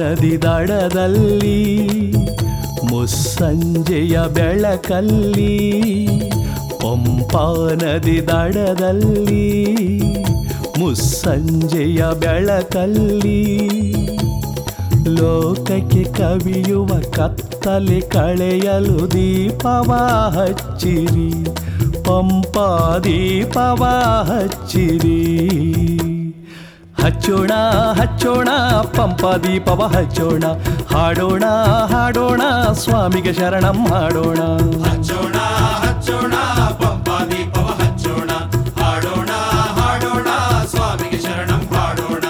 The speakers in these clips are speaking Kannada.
ನದಿ ದಡದಲ್ಲಿ ಮುಸ್ಸಂಜೆಯ ಬೆಳಕಲ್ಲಿ ಪಂಪಾ ನದಿ ದಡದಲ್ಲಿ ಮುಸ್ಸಂಜೆಯ ಬೆಳಕಲ್ಲಿ ಲೋಕಕ್ಕೆ ಕವಿಯುವ ಕತ್ತಲೆ ಕಳೆಯಲು ದೀಪವ ಹಚ್ಚಿರಿ ಪಂಪಾ ದೀಪವ ಹಚ್ಚಿರಿ ಹಚ್ಚೋಣ ಹಚ್ಚೋಣ ಪಂಪ ದೀಪವ ಹಚ್ಚೋಣ ಹಾಡೋಣ ಹಾಡೋಣ ಸ್ವಾಮಿಗೆ ಶರಣಂ ಹಾಡೋಣ ಹಚ್ಚೋಣ ಹಚ್ಚೋಣ ಪಂಪ ದೀಪವ ಹಚ್ಚೋಣ ಹಾಡೋಣ ಹಾಡೋಣ ಸ್ವಾಮಿಗೆ ಶರಣಂ ಹಾಡೋಣ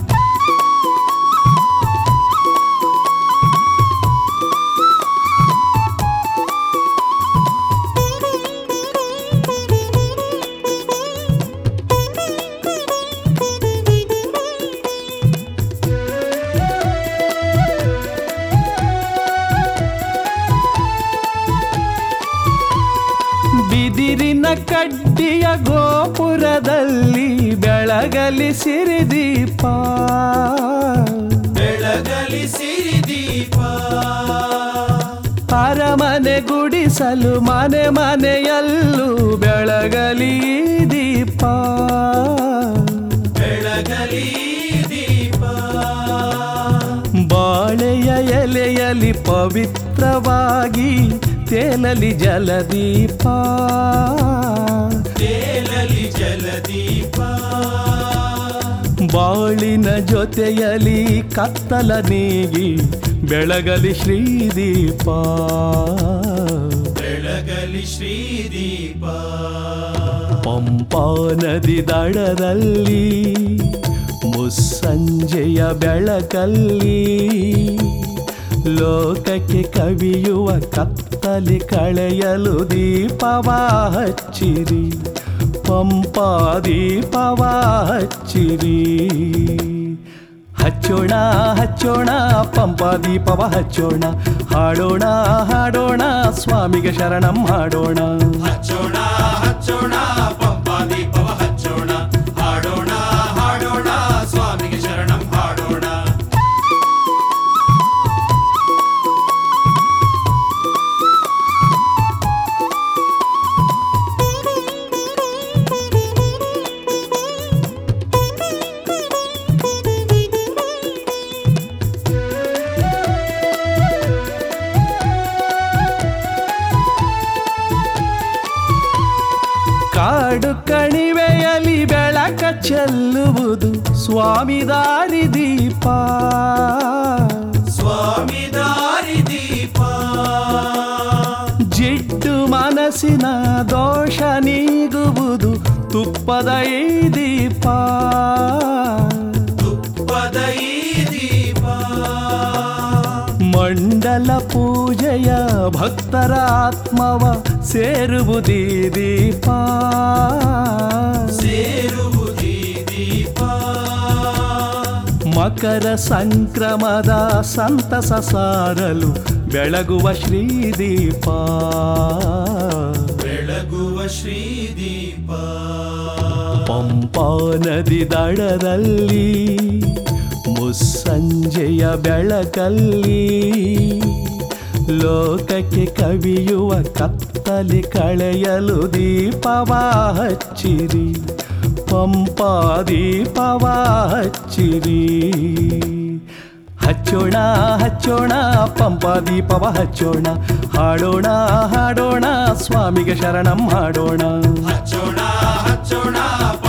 ಬಿದಿರಿನ ಕಡ್ಡಿಯ ಗೋಪುರದಲ್ಲಿ ಬೆಳಗಲಿ ಸಿರಿದೀಪ ಬೆಳಗಲಿ ಸಿರಿ ದೀಪ ಅರಮನೆ ಗುಡಿಸಲು ಮನೆ ಮನೆಯಲ್ಲೂ ಬೆಳಗಲಿ ದೀಪ ಬೆಳಗಲಿ ದೀಪ ಬಾಳೆಯ ಎಲೆಯಲಿ ಪವಿತ್ರವಾಗಿ ತೇಲಲಿ ಜಲದೀಪ ತೇಲಲಿ ಜಲದೀಪ ಬಾಳಿನ ಜೊತೆಯಲಿ ಕತ್ತಲ ನೀಗಿ ಬೆಳಗಲಿ ಶ್ರೀದೀಪ ಬೆಳಗಲಿ ಶ್ರೀ ದೀಪ ಪಂಪಾ ನದಿ ದಡದಲ್ಲಿ ಮುಸ್ಸಂಜೆಯ ಬೆಳಕಲ್ಲಿ ಲೋಕಕ್ಕೆ ಕವಿಯುವ ಕತ್ತಲೆ ಕಳೆಯಲು ದೀಪವ ಹಚ್ಚಿರಿ ಪಂಪಾ ದೀಪವ ಹಚ್ಚಿರಿ ಹಚ್ಚೋಣ ಹಚ್ಚೋಣ ಪಂಪಾ ದೀಪವ ಹಚ್ಚೋಣ ಹಾಡೋಣ ಹಾಡೋಣ ಸ್ವಾಮಿಗೆ ಶರಣಂ ಹಾಡೋಣ ಹಚ್ಚೋಣ ಹಚ್ಚೋಣ ಪಂಪ ದೀಪವ ಹಚ್ಚೋಣ ಹಾಡೋಣ ಹಾಡೋಣ ಸ್ವಾಮಿಗೆ ಶರಣಂ ಹಾಡೋಣ ಕಾಡು ಕಣಿವೆಯಲಿ ಬೆಳಕ ಚೆಲ್ಲುವುದು ಸ್ವಾಮಿ ದಾರಿ ದೀಪ ಸ್ವಾಮಿ ದಾರಿ ದೀಪ ಜಿಡ್ಡು ಮನಸ್ಸಿನ ದೋಷ ನೀಗುವುದು ತುಪ್ಪದ ಈ ದೀಪ ತುಪ್ಪದ ಈ ದೀಪ ಮಂಡಲ ಪೂಜೆಯ ಭಕ್ತರ ಆತ್ಮವ ಸೇರುವುದೀ ದೀಪ ಸೇರುವುದಿ ದೀಪ ಮಕರ ಸಂಕ್ರಮದ ಸಂತಸ ಸಾರಲು ಬೆಳಗುವ ಶ್ರೀದೀಪ ಬೆಳಗುವ ಶ್ರೀ ದೀಪ ಪಂಪಾ ನದಿ ದಡದಲ್ಲಿ ಮುಸ್ಸಂಜೆಯ ಬೆಳಕಲ್ಲಿ ಲೋಕಕ್ಕೆ ಕವಿಯುವ ಕತ್ತಲೆ ಕಳೆಯಲು ದೀಪವ ಹಚ್ಚಿರಿ ಪಂಪಾ ದೀಪವ ಹಚ್ಚಿರಿ ಹಚ್ಚೋಣ ಹಚ್ಚೋಣ ಪಂಪಾ ದೀಪವ ಹಚ್ಚೋಣ ಹಾಡೋಣ ಹಾಡೋಣ ಸ್ವಾಮಿಗೆ ಶರಣಂ ಹಾಡೋಣ ಹಚ್ಚೋಣ ಹಚ್ಚೋಣ